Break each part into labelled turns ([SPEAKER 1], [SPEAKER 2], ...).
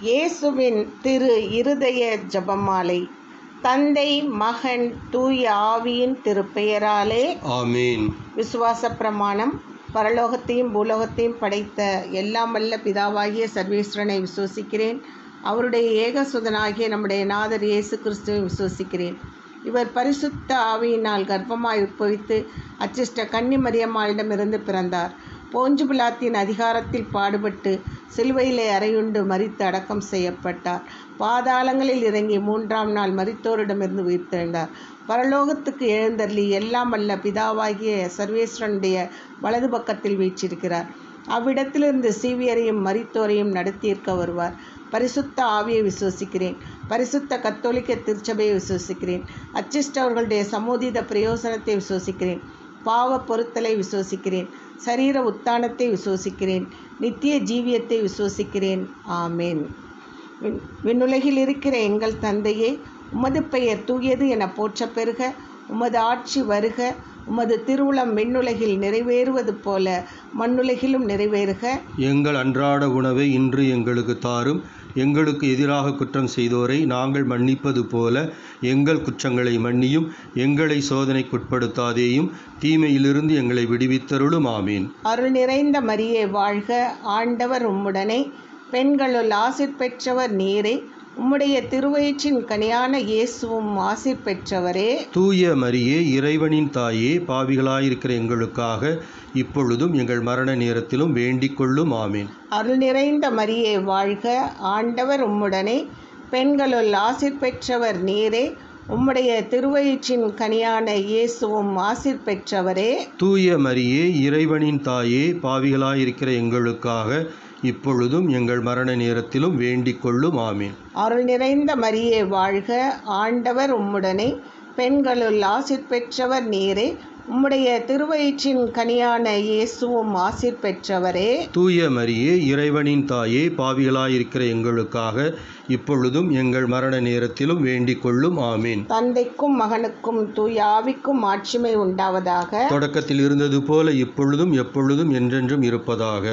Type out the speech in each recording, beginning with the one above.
[SPEAKER 1] இயேசுவின் திரு இருதய ஜெபமாலை தந்தை மகன் தூய ஆவியின் திருப்பெயராலே
[SPEAKER 2] ஆமீன்
[SPEAKER 1] விசுவாச பிரமாணம் பரலோகத்தையும் பூலோகத்தையும் படைத்த எல்லாம் வல்ல பிதாவாகிய சர்வேஸ்வரனை விசுவசிக்கிறேன் அவருடைய ஏகசுதனாகிய நம்முடைய நாதர் இயேசு கிறிஸ்துவை விசுவசிக்கிறேன் இவர் பரிசுத்த ஆவியினால் கர்ப்பமாய் உட்பவித்து அச்சிஷ்ட கன்னி மரியம்மாளிடமிருந்து பிறந்தார் போஞ்சு பிலாத்தின் அதிகாரத்தில் பாடுபட்டு சிலுவையிலே அறையுண்டு மரித்து அடக்கம் செய்யப்பட்டார் பாதாளங்களில் இறங்கி மூன்றாம் நாள் மரித்தோரிடமிருந்து உயிர்த்தெழுந்தார் பரலோகத்துக்கு எழுந்தருளி எல்லாம் அல்ல பிதாவாகிய சர்வேஸ்வரனுடைய வலது பக்கத்தில் வீற்றிருக்கிறார் அவ்விடத்திலிருந்து சீவியரையும் மரித்தோரையும் நடத்தியிருக்க வருவார் பரிசுத்த ஆவியை விசுவசிக்கிறேன் பரிசுத்த கத்தோலிக்க திருச்சபையை விசுவசிக்கிறேன் அச்சிஷ்டவர்களுடைய சமோதித பிரயோசனத்தை விசுவசிக்கிறேன் பாவ பொருத்தலை விசுவசிக்கிறேன் சரீர உத்தானத்தை விசுவசிக்கிறேன் நித்திய ஜீவியத்தை விசுவசிக்கிறேன் ஆமேன் விண் விண்ணுலகில் இருக்கிற எங்கள் தந்தையே உமது பெயர் தூயது என போற்ற பெறுக உமது ஆட்சி வருக உமது திருவுளம் விண்ணுலகில் நிறைவேறுவது போல மண்ணுலகிலும் நிறைவேறுக
[SPEAKER 2] எங்கள் அன்றாட உணவை இன்று எங்களுக்கு தாரும் எங்களுக்கு எதிராக குற்றம் செய்தோரை நாங்கள் மன்னிப்பது போல எங்கள் குற்றங்களை மன்னியும் எங்களை சோதனைக்குட்படுத்தாதேயும் தீமையிலிருந்து எங்களை விடுவித்தருளும் ஆமீன்
[SPEAKER 1] அருள் நிறைந்த மரியே வாழ்க ஆண்டவர் உம்முடனே பெண்களுள் ஆசிர் பெற்றவர் நீரே உம்முடைய திருவயிற்றின் கனியான இயேசுவும் ஆசிர் பெற்றவரே
[SPEAKER 2] தூய மரியே இறைவனின் தாயே பாவிகளாயிருக்கிற எங்களுக்காக இப்பொழுதும் எங்கள் மரண நேரத்திலும் வேண்டிக் கொள்ளும் ஆமீன்
[SPEAKER 1] அருள் நிறைந்த மரியே வாழ்க ஆண்டவர் உம்முடனே பெண்களுள் ஆசிர் பெற்றவர் நீரே உம்முடைய திருவயிற்றின் கனியான இயேசுவும் ஆசிர் பெற்றவரே
[SPEAKER 2] தூய மரியே இறைவனின் தாயே பாவிகளாயிருக்கிற எங்களுக்காக இப்பொழுதும் எங்கள் மரண நேரத்திலும் வேண்டிக் கொள்ளும் ஆமீன்
[SPEAKER 1] அருள் நிறைந்த மரியே வாழ்க ஆண்டவர் உம்முடனே பெண்களுள் ஆசிர் பெற்றவர் நீரே உம்முடைய திருவயிற்றின் கனியான இயேசுவும் ஆசிர் பெற்றவரே
[SPEAKER 2] தூய மரியே இறைவனின் தாயே பாவிகளாயிருக்கிற எங்களுக்காக இப்பொழுதும் எங்கள் மரண நேரத்திலும் வேண்டிக் கொள்ளும் ஆமீன்
[SPEAKER 1] தந்தைக்கும் மகனுக்கும் தூய ஆவிக்கும் ஆட்சிமை உண்டாவதாக
[SPEAKER 2] தொடக்கத்தில் இருந்தது போல இப்பொழுதும் எப்பொழுதும் என்றென்றும் இருப்பதாக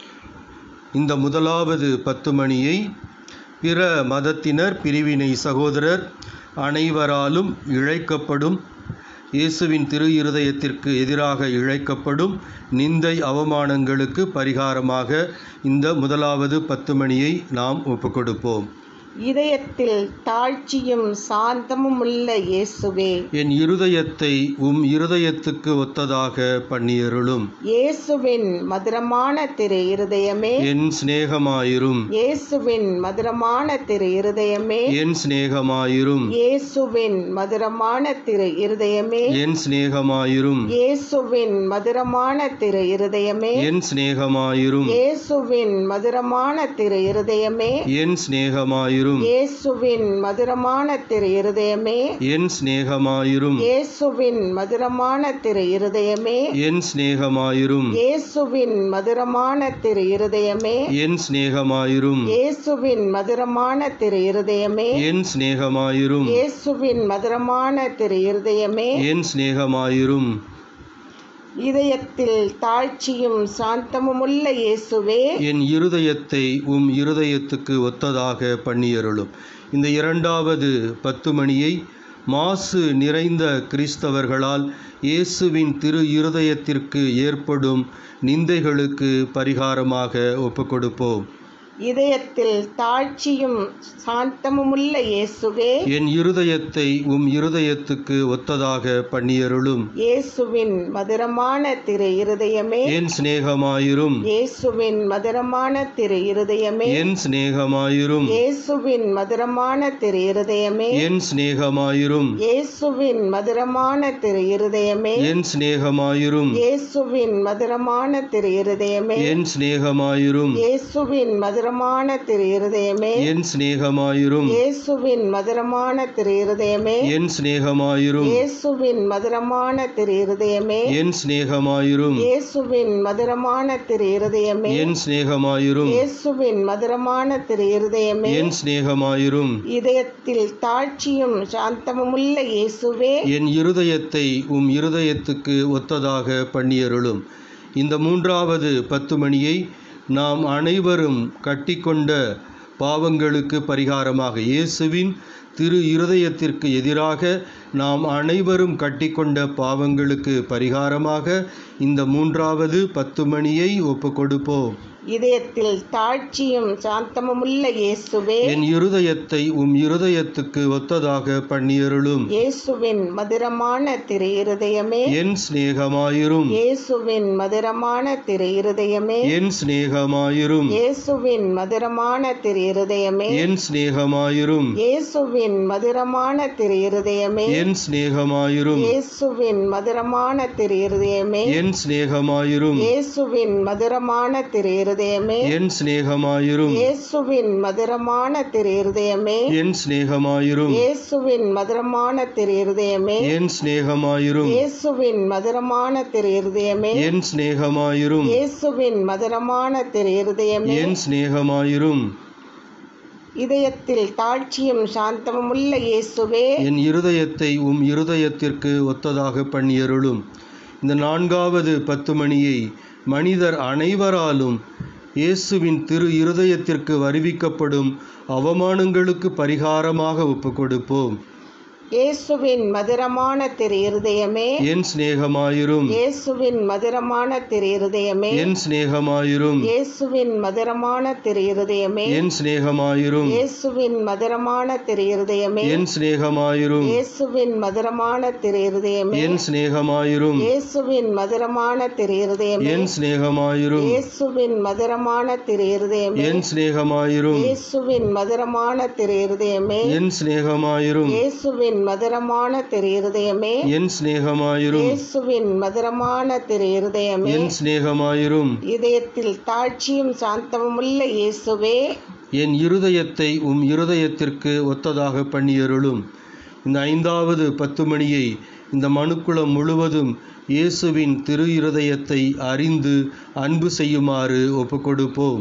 [SPEAKER 2] இந்த முதலாவது பத்து மணியை பிற மதத்தினர் பிரிவினை சகோதரர் அனைவராலும் இழைக்கப்படும் இயேசுவின் திரு இருதயத்திற்கு எதிராக இழைக்கப்படும் நிந்தை அவமானங்களுக்கு பரிகாரமாக இந்த முதலாவது பத்து மணியை நாம் ஒப்புக்கொடுப்போம்
[SPEAKER 1] இதயத்தில் தாழ்ச்சியும் சாந்தமும் உள்ள இயேசுவே
[SPEAKER 2] என் இருதயத்தை உம் இருதயத்துக்கு ஒத்ததாக பண்ணியருளும்
[SPEAKER 1] இயேசுவின் மதுரமான திரு இருதயமே
[SPEAKER 2] என் சிநேகமாயிரும்
[SPEAKER 1] இயேசுவின் மதுரமான திரு இருதயமே
[SPEAKER 2] என் சிநேகமாயிரும்
[SPEAKER 1] இயேசுவின் மதுரமான திரு இருதயமே
[SPEAKER 2] என் சிநேகமாயிரும்
[SPEAKER 1] இயேசுவின் மதுரமான திரு இருதயமே
[SPEAKER 2] என் சிநேகமாயிரும்
[SPEAKER 1] இயேசுவின் மதுரமான திரு இருதயமே
[SPEAKER 2] என் சிநேகமாயிரும்
[SPEAKER 1] இயேசுவின் மதுரமான திரு இருதயமே
[SPEAKER 2] என் சிநேகமாயிரும்
[SPEAKER 1] இயேசுவின் மதுரமான திரு இருதயமே
[SPEAKER 2] என் சிநேகமாயிரும்
[SPEAKER 1] இயேசுவின் மதுரமான திரு இருதயமே
[SPEAKER 2] என் சிநேகமாயிரும்
[SPEAKER 1] இயேசுவின் மதுரமான திரு இருதயமே
[SPEAKER 2] என் சிநேகமாயிரும்
[SPEAKER 1] இயேசுவின் மதுரமான திரு இருதயமே
[SPEAKER 2] என் சிநேகமாயிரும்
[SPEAKER 1] இதயத்தில் தாழ்ச்சியும் சாந்தமுமுள்ள இயேசுவே
[SPEAKER 2] என் இருதயத்தை உம் இருதயத்துக்கு ஒத்ததாக பண்ணியருளும் இந்த இரண்டாவது பத்து மணியை மாசு நிறைந்த கிறிஸ்தவர்களால் இயேசுவின் திரு இருதயத்திற்கு ஏற்படும் நிந்தைகளுக்கு பரிகாரமாக ஒப்புக்கொடுப்போம்
[SPEAKER 1] இதயத்தில் தாழ்ச்சியும் சாந்தமுமுள்ள இயேசுவே
[SPEAKER 2] என் இருதயத்தை உம் இருதயத்துக்கு ஒத்ததாக பண்ணியருளும்
[SPEAKER 1] இயேசுவின் மதுரமான திரு இருதயமே
[SPEAKER 2] என் சிநேகமாயிரும்
[SPEAKER 1] இயேசுவின் மதுரமான திரு இருதயமே
[SPEAKER 2] என் சிநேகமாயிரும்
[SPEAKER 1] இயேசுவின் மதுரமான திரு இருதயமே
[SPEAKER 2] என் சிநேகமாயிரும்
[SPEAKER 1] இயேசுவின் மதுரமான திரு இருதயமே
[SPEAKER 2] என் சிநேகமாயிரும்
[SPEAKER 1] இயேசுவின் மதுரமான திரு இருதயமே
[SPEAKER 2] என் சிநேகமாயிரும்
[SPEAKER 1] இயேசுவின் மதுரமான திரு இருதயமே
[SPEAKER 2] என் சிநேகமாயிரும்
[SPEAKER 1] இயேசுவின் மதுரமான திரு இருதயமே
[SPEAKER 2] என் சிநேகமாயிரும்
[SPEAKER 1] இயேசுவின் மதுரமான திரு இருதயமே
[SPEAKER 2] என் சிநேகமாயிரும்
[SPEAKER 1] இயேசுவின் மதுரமான திரு இருதயமே
[SPEAKER 2] என் சிநேகமாயிரும்
[SPEAKER 1] இயேசுவின் மதுரமான திரு இருதயமே
[SPEAKER 2] என் சிநேகமாயிரும்
[SPEAKER 1] இதயத்தில் தாழ்ச்சியும் சாந்தமுமுள்ள இயேசுவே
[SPEAKER 2] என் இருதயத்தை உம் இருதயத்துக்கு ஒத்ததாக பண்ணியருளும் இந்த மூன்றாவது பத்து மணியை நாம் அனைவரும் கட்டிக்கொண்ட பாவங்களுக்கு பரிகாரமாக இயேசுவின் திரு இருதயத்திற்கு எதிராக நாம் அனைவரும் கட்டிக்கொண்ட பாவங்களுக்கு பரிகாரமாக இந்த மூன்றாவது பத்து மணியை ஒப்பு கொடுப்போம்
[SPEAKER 1] இதயத்தில் தாழ்ச்சியும் சாந்தமுமுள்ள இயேசுவே
[SPEAKER 2] என் இருதயத்தை உம் இருதயத்துக்கு ஒத்ததாக பண்ணியருளும்
[SPEAKER 1] இயேசுவின் மதுரமான திரு இருதயமே
[SPEAKER 2] என் சிநேகமாயிரும்
[SPEAKER 1] இயேசுவின் மதுரமான திரு இருதயமே
[SPEAKER 2] என் சிநேகமாயிரும்
[SPEAKER 1] இயேசுவின் மதுரமான திரு இருதயமே
[SPEAKER 2] என் சிநேகமாயிரும்
[SPEAKER 1] இயேசுவின் மதுரமான திரு இருதயமே
[SPEAKER 2] என் சிநேகமாயிரும்
[SPEAKER 1] இயேசுவின் மதுரமான திரு இருதயமே
[SPEAKER 2] என் சிநேகமாயிரும்
[SPEAKER 1] இயேசுவின் மதுரமான திரு இருதயமே
[SPEAKER 2] என் சிநேகமாயிரும்
[SPEAKER 1] இயேசுவின் மதுரமான திரு இருதயமே
[SPEAKER 2] என் சிநேகமாயிரும்
[SPEAKER 1] இயேசுவின் மதுரமான திரு இருதயமே
[SPEAKER 2] என் சிநேகமாயிரும்
[SPEAKER 1] இயேசுவின் மதுரமான திரு இருதயமே
[SPEAKER 2] என் சிநேகமாயிரும்
[SPEAKER 1] இயேசுவின் மதுரமான திரு இருதயமே
[SPEAKER 2] என் சிநேகமாயிரும்
[SPEAKER 1] இதயத்தில் தாழ்ச்சியும் சாந்தமும் உள்ள இயேசுவே
[SPEAKER 2] என் இருதயத்தை உம் இருதயத்திற்கு ஒத்ததாக பண்ணியருளும் இந்த நான்காவது பத்து மணியை மனிதர் அனைவராலும் இயேசுவின் திரு இருதயத்திற்கு வருவிக்கப்படும் அவமானங்களுக்கு பரிகாரமாக ஒப்புக்கொடுப்போம்
[SPEAKER 1] இயேசுவின் மதுரமான திரு இருதயமே
[SPEAKER 2] என் சிநேகமாயிரும்
[SPEAKER 1] இயேசுவின் மதுரமான திரு இருதயமே
[SPEAKER 2] என் சிநேகமாயிரும்
[SPEAKER 1] இயேசுவின் மதுரமான திரு இருதயமே
[SPEAKER 2] என் சிநேகமாயிரும்
[SPEAKER 1] இயேசுவின் மதுரமான திரு இருதயமே
[SPEAKER 2] என் சிநேகமாயிரும்
[SPEAKER 1] இயேசுவின் மதுரமான திரு இருதயமே
[SPEAKER 2] என் சிநேகமாயிரும்
[SPEAKER 1] இயேசுவின் மதுரமான திரு இருதயமே
[SPEAKER 2] என் சிநேகமாயிரும்
[SPEAKER 1] இயேசுவின் மதுரமான திரு இருதயமே
[SPEAKER 2] என் சிநேகமாயிரும்
[SPEAKER 1] இயேசுவின் மதுரமான திரு இருதயமே
[SPEAKER 2] என் சிநேகமாயிரும்
[SPEAKER 1] இயேசுவின் மதுரமான திரு இருதயமே
[SPEAKER 2] என் சிநேகமாயிரும்
[SPEAKER 1] இயேசுவின் மதுரமான திரு இருதயமே
[SPEAKER 2] என் சிநேகமாயிரும்
[SPEAKER 1] இதயத்தில் தாழ்ச்சியும் சாந்தமும் உள்ள இயேசுவே
[SPEAKER 2] என் இருதயத்தை உம் இருதயத்திற்கு ஒத்ததாக பண்ணியருளும் இந்த ஐந்தாவது பத்து மணியை இந்த மனுக்குளம் முழுவதும் இயேசுவின் திரு இருதயத்தை அறிந்து அன்பு செய்யுமாறு ஒப்புக்கொடுப்போம்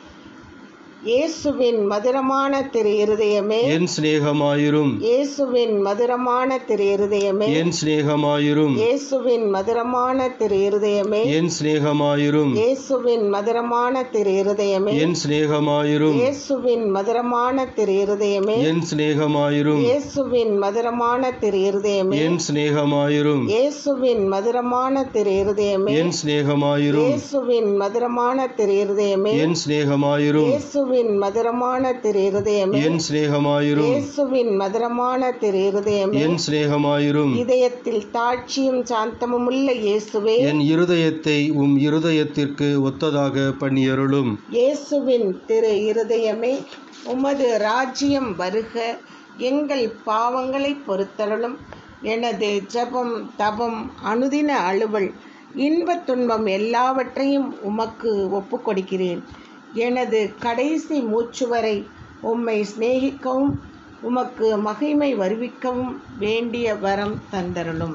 [SPEAKER 1] இயேசுவின் மதுரமான திரு இருதயமே
[SPEAKER 2] என் சிநேகமாயிரும்
[SPEAKER 1] இயேசுவின் மதுரமான திரு இருதயமே
[SPEAKER 2] என் சிநேகமாயிரும்
[SPEAKER 1] இயேசுவின் மதுரமான திரு இருதயமே
[SPEAKER 2] என் சிநேகமாயிரும்
[SPEAKER 1] இயேசுவின் மதுரமான திரு இருதயமே
[SPEAKER 2] என் சிநேகமாயிரும்
[SPEAKER 1] இயேசுவின் மதுரமான திரு இருதயமே
[SPEAKER 2] என் சிநேகமாயிரும்
[SPEAKER 1] இயேசுவின் மதுரமான திரு இருதயமே
[SPEAKER 2] என் சிநேகமாயிரும்
[SPEAKER 1] இயேசுவின் மதுரமான திரு இருதயமே
[SPEAKER 2] என் சிநேகமாயிரும்
[SPEAKER 1] இயேசுவின் மதுரமான திரு இருதயமே
[SPEAKER 2] என் சிநேகமாயிரும்
[SPEAKER 1] இயேசுவின் மதுரமான திரு இருதயமே
[SPEAKER 2] என் சிநேகமாயிரும்
[SPEAKER 1] இயேசுவின் மதுரமான திரு இருதயமே
[SPEAKER 2] என் சிநேகமாயிரும்
[SPEAKER 1] இதயத்தில் தாட்சியும் சாந்தமும் உள்ள இயேசுவே
[SPEAKER 2] என் இருதயத்தை உம் இருதயத்திற்கு ஒத்ததாக பண்ணியருளும்
[SPEAKER 1] இயேசுவின் திரு இருதயமே உமது ராஜ்யம் வருக எங்கள் பாவங்களை பொறுத்தருளும் எனது ஜெபம் தபம் அனுதின அலுவல் இன்பத் துன்பம் எல்லாவற்றையும் உமக்கு ஒப்புக்கொடுக்கிறேன் எனது கடைசி மூச்சு வரை உம்மை சிநேகிக்கவும் உமக்கு மகிமை வருவிக்கவும் வேண்டிய வரம் தந்தருளும்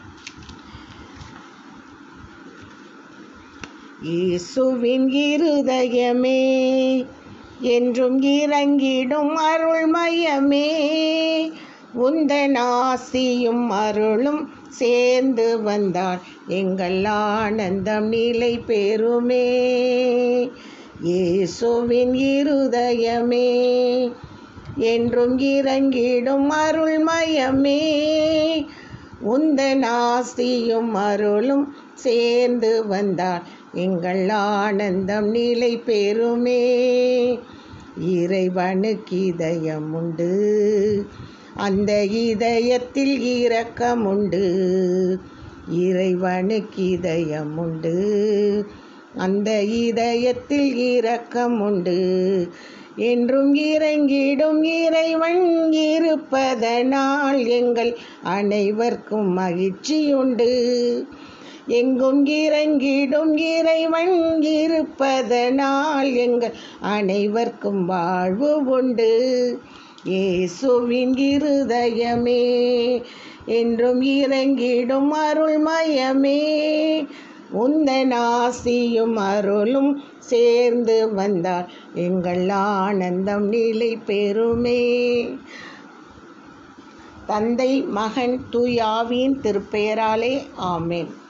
[SPEAKER 1] இயேசுவின் இருதயமே என்றும் இறங்கிடும் அருள்மயமே உந்தன் ஆசியும் அருளும் சேர்ந்து வந்தால் எங்கள் ஆனந்தம் நிலை பெறுமே இயேசுவின் இருதயமே என்றும் இறங்கிடும் அருள்மயமே உந்தன் ஆசியும் அருளும் சேர்ந்து வந்தால் எங்கள் ஆனந்தம் நிலை பெறுமே இறைவனுக்கு இதயம் உண்டு அந்த இதயத்தில் இரக்கம் உண்டு இறைவனுக்கு இதயம் உண்டு அந்த இதயத்தில் இரக்கம் உண்டு என்றும் இறங்கிடும் இறைவன் இருப்பதனால் எங்கள் அனைவர்க்கும் மகிழ்ச்சியுண்டு எங்கும் இறங்கிடும் இறைவன் இருப்பதனால் எங்கள் அனைவர்க்கும் வாழ்வு உண்டு இயேசுவின் இருதயமே என்றும் இறங்கிடும் அருள்மயமே உந்தன் ஆசியும் அருளும் சேர்ந்து வந்தால் எங்கள் ஆனந்தம் நிலை பெறுமே தந்தை மகன் தூயாவின் திருப்பெயராலே ஆமென்